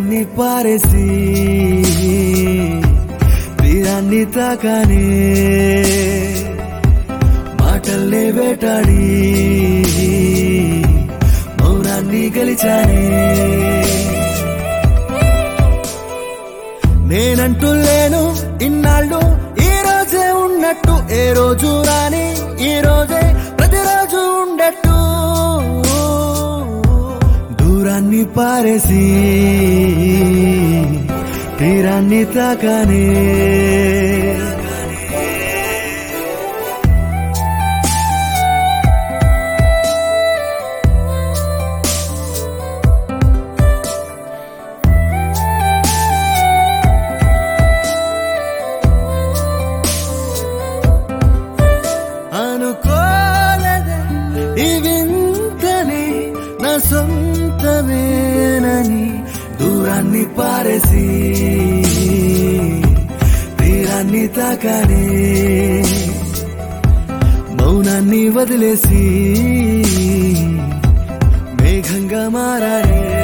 తీరాన్ని పారేసి తీరాన్ని తాకానే మాటల్నే వేటాడి మౌనాన్ని గెలిచానే నేనంటూ లేను ఇన్నాళ్ళు ఈ రోజే ఉన్నట్టు ఏ రోజు రాని ఈ రోజే ప్రతిరోజు ఉండట్టు దూరాన్ని పారేసి తీరాన్ని తాకానే అనుకోలేదే ఈ వింతని నా సొంతమేనని దూరాన్ని పారేసి తీరాన్ని తాకానే మౌనాన్ని వదిలేసి మేఘంగా మారానే